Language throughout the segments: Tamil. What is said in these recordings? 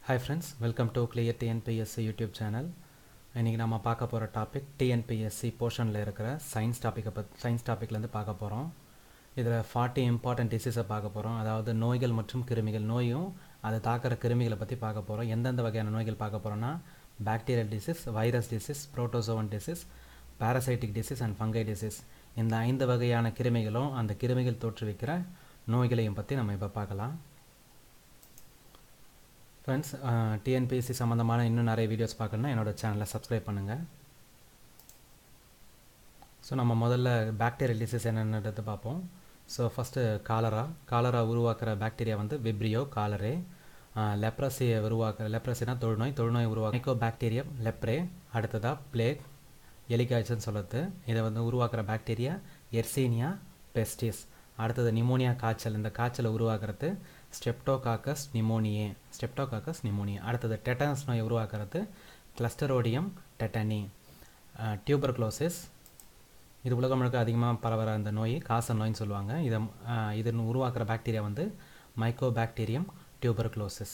hi friends welcome to clear TNPSC YouTube channel இன்றைக்கி நம்ம பார்க்க போகிற டாபிக் டிஎன்பிஎஸ்சி போர்ஷனில் இருக்கிற சயின்ஸ் டாப்பிக்கை பத் சயின்ஸ் டாப்பிக்லேருந்து பார்க்க போகிறோம் இதில் ஃபார்ட்டி இம்பார்ட்டன்ட் டிசீஸை பார்க்க போகிறோம் அதாவது நோய்கள் மற்றும் கிருமிகள் நோயும் அதை தாக்குற கிருமிகளை பற்றி பார்க்க போகிறோம் எந்தெந்த வகையான நோய்கள் பார்க்க போகிறோம்னா bacterial disease virus disease protozoan disease parasitic disease and fungi disease இந்த ஐந்து வகையான கிருமிகளும் அந்த கிருமிகள் தோற்றுவிக்கிற நோய்களையும் பற்றி நம்ம இப்போ பார்க்கலாம் ஃப்ரெண்ட்ஸ் டிஎன்பிஎஸ்சி சம்மந்தமான இன்னும் நிறைய வீடியோஸ் பார்க்கணுன்னா என்னோடய சேனலை சப்ஸ்கிரைப் பண்ணுங்கள் ஸோ நம்ம முதல்ல பாக்டீரியல் டிசீஸ் என்னென்னது பார்ப்போம் ஸோ ஃபஸ்ட்டு காலரா காலரா உருவாக்குற பாக்டீரியா வந்து விப்ரியோ காலரே லெப்ரஸியை உருவாக்குற லெப்ரஸினா தொழுநோய் தொழுநோய் உருவாக்க மைக்கோ பாக்டீரியம் லெப்ரே அடுத்ததாக பிளேக் எலிகாய்ச்சல்னு சொல்லுறது இதை வந்து உருவாக்குற பாக்டீரியா எர்சீனியா பெஸ்டிஸ் அடுத்தது நிமோனியா காய்ச்சல் இந்த காய்ச்சலை உருவாக்குறது ஸ்டெப்டோகாக்கஸ் நிமோனியே ஸ்டெப்டோகாக்கஸ் நிமோனியே அடுத்தது டெட்டனஸ் நோயை உருவாக்குறது கிளஸ்டரோடியம் டெட்டனி டியூபர்க்ளோசிஸ் இது உலகம் முழுக்க அதிகமாக பரவுற அந்த நோய் காச நோயின்னு சொல்லுவாங்க இதை இது உருவாக்குற பாக்டீரியா வந்து மைக்கோ பாக்டீரியம் டியூபர்க்ளோசிஸ்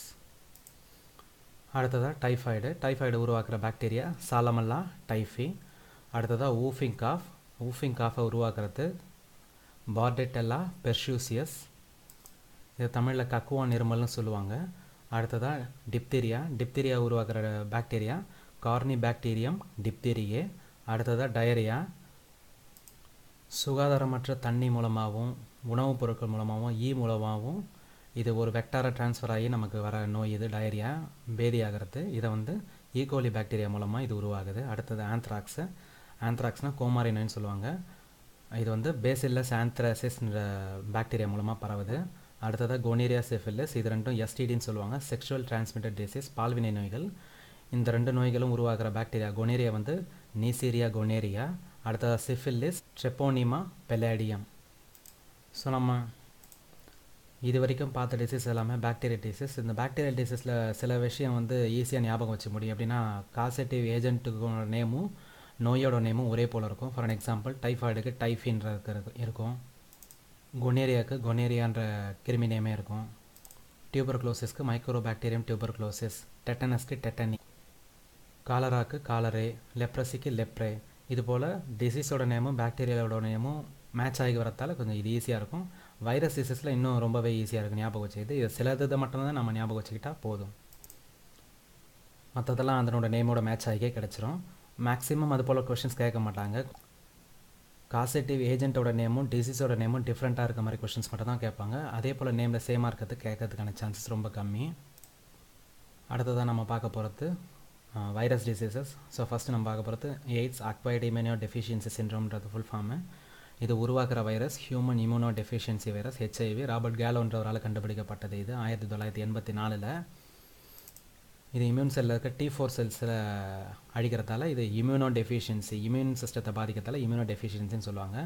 அடுத்ததாக டைஃபாய்டு டைஃபாய்டு உருவாக்குற பாக்டீரியா சாலமல்லா டைஃபி அடுத்ததாக ஊஃபிங் காஃப் ஊஃபிங் காஃபை உருவாக்குறது பார்டெட்டெல்லா பெர்ஷூசியஸ் இது தமிழில் கக்குவான் இருமல்னு சொல்லுவாங்க அடுத்ததாக டிப்தீரியா டிப்தீரியா உருவாக்குற பாக்டீரியா கார்னி பாக்டீரியம் டிப்தீரியே அடுத்ததாக டயரியா சுகாதாரமற்ற தண்ணி மூலமாகவும் உணவுப் பொருட்கள் மூலமாகவும் ஈ மூலமாகவும் இது ஒரு வெக்டாரை டிரான்ஸ்ஃபர் ஆகி நமக்கு வர நோய் இது டயரியா பேதி ஆகிறது இதை வந்து ஈகோலி பாக்டீரியா மூலமாக இது உருவாகுது அடுத்தது ஆந்த்ராக்ஸு ஆந்த்ராக்ஸ்னால் கோமாரி நோயின்னு சொல்லுவாங்க இது வந்து பேசில்லஸ் ஆந்த்ராசிஸ்ன்ற பாக்டீரியா மூலமாக பரவுது அடுத்ததாக கொனேரியா செஃபில்லஸ் இது ரெண்டும் எஸ்டிடின்னு சொல்லுவாங்க செக்ஷுவல் டிரான்ஸ்மிட்டட் டிசீஸ் பால்வினை நோய்கள் இந்த ரெண்டு நோய்களும் உருவாகிற பாக்டீரியா கொனேரியா வந்து நீசீரியா கொனேரியா அடுத்ததாக சிஃபில்லிஸ் ட்ரெப்போனிமா பெலாடியம் ஸோ நம்ம இது வரைக்கும் பார்த்த டிசீஸ் எல்லாமே பாக்டீரியல் டிசீஸ் இந்த பாக்டீரியல் டிசீஸில் சில விஷயம் வந்து ஈஸியாக ஞாபகம் வச்சு முடியும் எப்படின்னா காசட்டிவ் ஏஜென்ட்டுக்கோட நேமும் நோயோட நேமும் ஒரே போல் இருக்கும் ஃபார் அன் எக்ஸாம்பிள் டைஃபாய்டுக்கு டைஃபின்ற இருக்கும் கொனேரியாவுக்கு கொனேரியான்ற கிருமி நேமே இருக்கும் டியூபர்க்ளோசிஸ்க்கு மைக்ரோ பாக்டீரியம் டியூபர்க்ளோசிஸ் டெட்டனஸ்க்கு டெட்டனி காலராக்கு காலரே லெப்ரஸிக்கு லெப்ரே இது போல் டிசீஸோட நேமும் பாக்டீரியாவோட நேமும் மேட்ச் ஆகி வரத்தால் கொஞ்சம் இது ஈஸியாக இருக்கும் வைரஸ் டிசீஸில் இன்னும் ரொம்பவே ஈஸியாக இருக்குது ஞாபகம் வச்சுக்கிது இது சிலது மட்டும்தான் நம்ம ஞாபகம் வச்சுக்கிட்டால் போதும் மற்றதெல்லாம் அதனோட நேமோட மேட்ச் ஆகியே கிடச்சிரும் மேக்ஸிமம் அது போல் கொஷின்ஸ் கேட்க மாட்டாங்க காசட்டிவ் ஏஜென்ட்டோட நேமும் டிசீஸோட நேமும் டிஃப்ரெண்ட்டாக இருக்க மாதிரி கொஷின்ஸ் மட்டும் தான் கேட்பாங்க அதே போல் நேமில் சேமாக இருக்கிறது கேட்கறதுக்கான சான்சஸ் ரொம்ப கம்மி அடுத்ததாக நம்ம பார்க்க போகிறது வைரஸ் டிசீசஸ் ஸோ ஃபஸ்ட்டு நம்ம பார்க்க போகிறது எய்ட்ஸ் அக்வைர்டு இம்யூனோ டெஃபிஷியன்சி சின்ரோம்ன்றது ஃபுல் ஃபார்மு இது உருவாக்குற virus human immunodeficiency virus HIV Robert கேலோன்றவரால் கண்டுபிடிக்கப்பட்டது இது ஆயிரத்தி தொள்ளாயிரத்தி எண்பத்தி நாலில் இது இம்யூன் செல்லில் இருக்க டி ஃபோர் செல்ஸில் அழிக்கிறதால இது இம்யூனோ டெஃபிஷியன்சி இம்யூன் சிஸ்டத்தை பாதிக்கிறதால இம்யூனோ டெஃபிஷியன்சின்னு சொல்லுவாங்க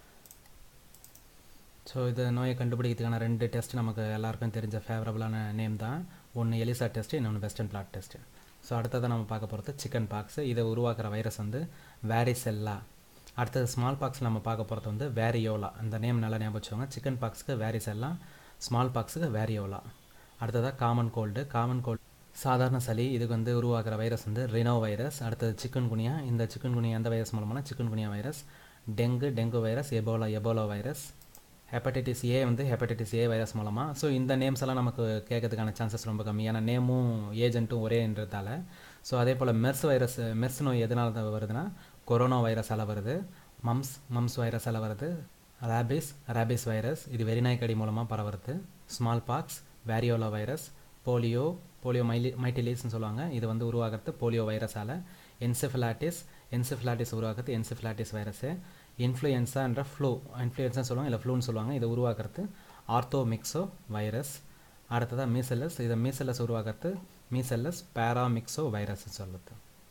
ஸோ இது நோயை கண்டுபிடிக்கிறதுக்கான ரெண்டு டெஸ்ட் நமக்கு எல்லாருக்கும் தெரிஞ்ச ஃபேவரபுளான நேம் தான் ஒன்று எலிசா டெஸ்ட்டு இன்னொன்று வெஸ்டர்ன் பிளாட் டெஸ்ட்டு ஸோ அடுத்ததை நம்ம பார்க்க போகிறது சிக்கன் பாக்ஸு இதை உருவாக்குற வைரஸ் வந்து வேரிசெல்லா அடுத்தது ஸ்மால் பாக்ஸில் நம்ம பார்க்க போகிறது வந்து வேரியோலா அந்த நேம் நல்லா ஞாபகம் வச்சுக்கோங்க சிக்கன் பாக்ஸுக்கு வேரிசெல்லா ஸ்மால் பாக்ஸுக்கு வேரியோலா அடுத்ததாக காமன் கோல்டு காமன் கோல்டு சாதாரண சளி இதுக்கு வந்து உருவாக்குற வைரஸ் வந்து ரினோ வைரஸ் அடுத்தது சிக்கன் குனியா இந்த சிக்கன் குனியா எந்த வைரஸ் மூலமான chikungunya virus dengue dengue virus ebola ebola virus hepatitis A வந்து ஹெப்படைட்டிஸ் ஏ வைரஸ் மூலமாக ஸோ இந்த நேம்ஸ் எல்லாம் நமக்கு கேட்கறதுக்கான சான்சஸ் ரொம்ப கம்மி ஏன்னா நேமும் ஏஜென்ட்டும் ஒரேன்றதால ஸோ அதே போல் மெர்ஸ் வைரஸ் மெர்ஸ் நோய் எதனால் வருதுன்னா கொரோனா வைரஸால் வருது மம்ஸ் மம்ஸ் வைரஸால் வருது ரேபிஸ் ரேபிஸ் வைரஸ் இது வெறிநாய்க்கடி மூலமாக பரவுறது small pox variola virus polio polio மைலி மைட்டிலிஸ்னு சொல்லுவாங்க இது வந்து உருவாகிறது போலியோ வைரஸால் என்செஃபிலாட்டிஸ் என்செஃபிலாட்டிஸ் உருவாக்குறது என்செஃபிலாட்டிஸ் வைரஸு இன்ஃப்ளூயன்ஸான்ற ஃப்ளூ இன்ஃப்ளூயன்ஸா சொல்லுவாங்க இல்லை ஃப்ளூன்னு சொல்லுவாங்க இதை உருவாக்குறது ஆர்த்தோமிக்ஸோ வைரஸ் அடுத்ததாக மீசெல்லஸ் இதை மீசெல்லஸ் உருவாக்குறது மீசெல்லஸ் பேராமிக்ஸோ வைரஸ் சொல்லுது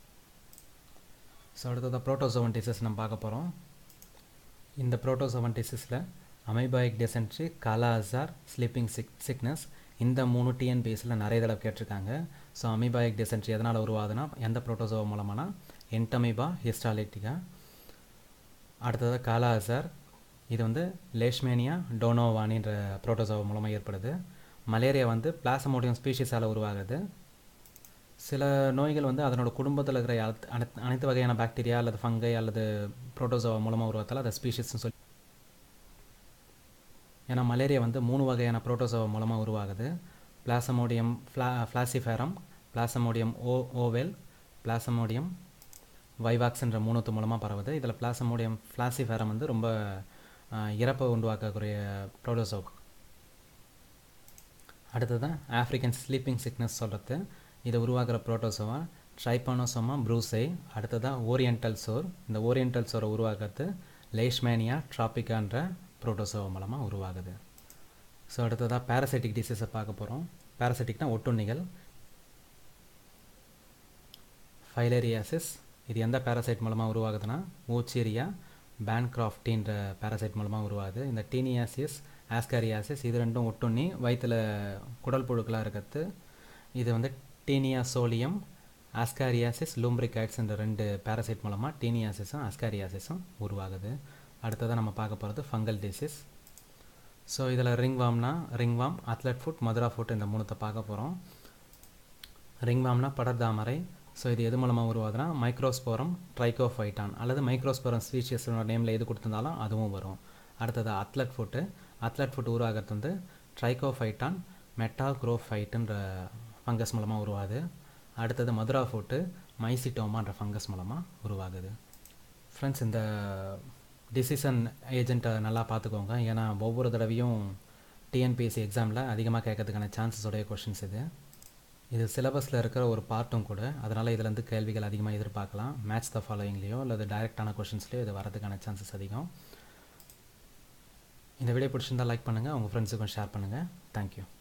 ஸோ அடுத்ததாக ப்ரோட்டோசோவன் டிசீஸ் நம்ம பார்க்க போகிறோம் இந்த ப்ரோட்டோசோவன் டிசீஸில் amoebic dysentery kala azar sleeping sick sickness இந்த மூணு டிஎன்பிஎஸ்சில் நிறைய தடவை கேட்டிருக்காங்க ஸோ அமிபாயிக் டெசன்ட்ரி எதனால் உருவாகுதுன்னா எந்த ப்ரோட்டோசோவா மூலமானா என்டமிபா ஹிஸ்டாலிட்டிகா அடுத்ததாக காலா அசார் இது வந்து லேஷ்மேனியா டோனோவானின்ற புரோட்டோசோவா மூலமாக ஏற்படுது மலேரியா வந்து பிளாசமோடியம் ஸ்பீஷிஸால் உருவாகுது சில நோய்கள் வந்து அதனோட குடும்பத்தில் இருக்கிற அனைத்து- அனைத்து அனைத்து வகையான பாக்டீரியா அல்லது ஃபங்கை அல்லது புரோட்டோசோவா மூலமாக உருவாத்தால் அதை ஸ்பீஷிஸ்னு சொல்லி ஏன்னா மலேரியா வந்து மூணு வகையான புரோட்டோசோவா மூலமாக உருவாகுது பிளாசமோடியம் ஃப்ளா ஃப்ளாசிஃபேரம் பிளாசமோடியம் ஓ ஓவெல் பிளாசமோடியம் வைவாக்ஸ்ன்ற மூணுத்து மூலமாக பரவுது இதில் பிளாசமோடியம் ஃப்ளாசிஃபேரம் வந்து ரொம்ப ஆஹ், இறப்பை உருவாக்கக்கூடிய புரோட்டோசோவா அடுத்ததான் ஆஃப்ரிக்கன் ஸ்லீப்பிங் சிக்னஸ் சொல்கிறது இதை உருவாக்குற புரோட்டோசோவா ட்ரைபானோசோமா ப்ரூசை அடுத்ததாக ஓரியண்டல் சோர் இந்த ஓரியண்டல் சோரை உருவாக்குறது லேஷ்மேனியா ட்ராபிகான்ற புரோட்டோசோவா மூலமாக உருவாகுது ஸோ அடுத்ததாக பேரசைட்டிக் டிசீஸை பார்க்க போகிறோம் பேரசைட்டிக்னா ஒட்டுண்ணிகள் ஃபைலேரியாசிஸ் இது எந்த பேரசைட் மூலமாக உருவாகுதுன்னா ஊச்சீரியா பேன்கிராஃப்டின்ற பேரசைட் மூலமாக உருவாகுது இந்த டீனியாசிஸ் ஆஸ்காரியாசிஸ் இது ரெண்டும் ஒட்டுண்ணி வயிற்றில் குடல் புழுக்களாக இருக்கிறது இது வந்து டீனியா சோலியம் ஆஸ்காரியாசிஸ் லூம்ப்ரிகைட்ஸ்ன்ற ரெண்டு பேரசைட் மூலமாக டீனியாசிஸும் ஆஸ்காரியாசிஸும் உருவாகுது அடுத்ததாக நம்ம பார்க்க போகிறது ஃபங்கல் டிசீஸ் ஸோ இதில் ரிங்வாம்னா ரிங்வாம் அத்லட் ஃபுட் மதுரா ஃபுட் இந்த மூணுத்தை பார்க்க போகிறோம் ரிங்வாம்னா படர்தாமரை ஸோ இது எது மூலமாக உருவாகுதுன்னா மைக்ரோஸ்போரம் ட்ரைகோஃபைட்டான் அல்லது மைக்ரோஸ்போரம் ஸ்பீஷியஸோட நேமில் எது கொடுத்திருந்தாலும் அதுவும் வரும் அடுத்தது அத்லட் ஃபுட்டு அத்லட் ஃபுட் உருவாகிறது வந்து ட்ரைகோஃபைட்டான் மெட்டாக்ரோஃபைட்டுன்ற ஃபங்கஸ் மூலமாக உருவாகுது அடுத்தது மதுரா ஃபுட்டு மைசிட்டோமான்ற ஃபங்கஸ் மூலமாக உருவாகுது ஃப்ரெண்ட்ஸ் இந்த டிசிஷன் ஏஜென்ட்டை நல்லா பார்த்துக்கோங்க ஏன்னா ஒவ்வொரு தடவையும் டிஎன்பிஎஸ்சி எக்ஸாமில் அதிகமாக கேட்கறதுக்கான சான்சஸ் உடைய கொஷின்ஸ் இது இது சிலபஸில் இருக்கிற ஒரு பார்ட்டும் கூட அதனால் இதுலேருந்து கேள்விகள் அதிகமாக எதிர்பார்க்கலாம் மேட்ச் த ஃபாலோயிங்லேயோ அல்லது டைரக்டான கொஷின்ஸ்லையோ இது வரதுக்கான சான்சஸ் அதிகம் இந்த வீடியோ பிடிச்சிருந்தால் லைக் பண்ணுங்கள் உங்கள் ஃப்ரெண்ட்ஸுக்கும் ஷேர் பண்ணுங்கள் தேங்க்யூ